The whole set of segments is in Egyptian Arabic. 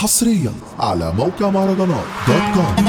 حصريا على موقع مهرجانات دوت كوم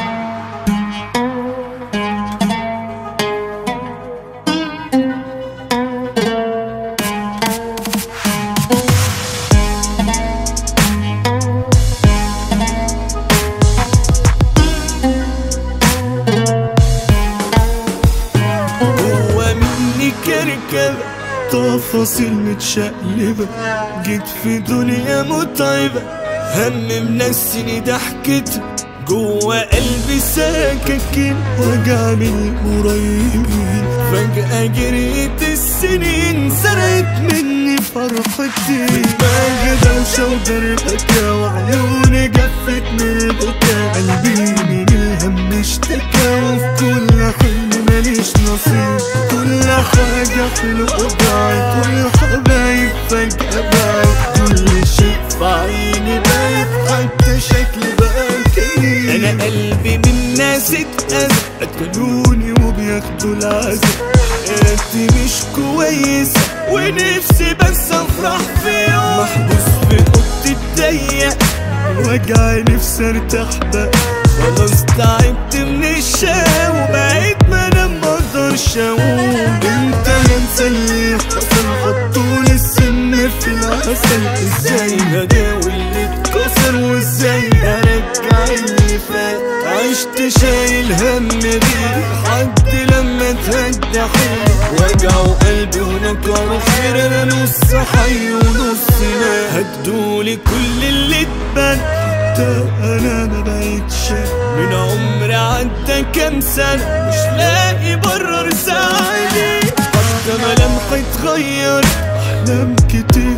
هو مني كركبة تفاصيل متشقلبة جيت في دنيا متعبة هم منسيني ضحكتها جوا قلبي سكاكين وجع من قريبين فجأة جريت السنين سرقت مني فرحتي دماغي دوشة وضربكة وعيوني جفت من البكا قلبي من الهم اشتكى وفي كل حلم ماليش نصيب كل حاجة في الأوضاع كل حبايب فجأة باعت كل شيء في عيني بايت حتى شكلي بقى كئيب أنا قلبي من ناس اتأذى قتلوني وبياخدوا العزا حياتي مش كويسة ونفسي بس افرح في يوم محبوس في اوضتي الضيق وجعي نفسي ارتاح بقى خلاص تعبت من الشام وبقيت بنام مقدرش اقوم انت انسى اللي حصل حطولي السم في العسل ازاي هداوي اللي اتكسر وازاي ارجع اللي فات عشت شايل هم بيه لحد لما تهدى حيل وجعوا قلبي ونكروا خير انا نص حي ونص مات هدولي كل اللي اتبنى حتى انا ما بقتش من عمري عدى كام سنة مش لاقي بره رسالي حتى ملامحي اتغير احلام كتير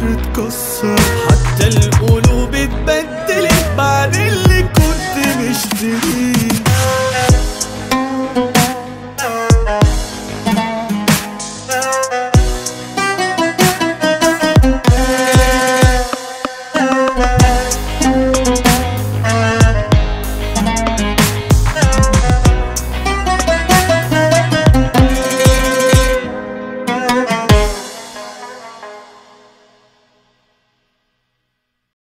اتكسر حتى القلوب اتبدلت بعد اللي كنت مشتري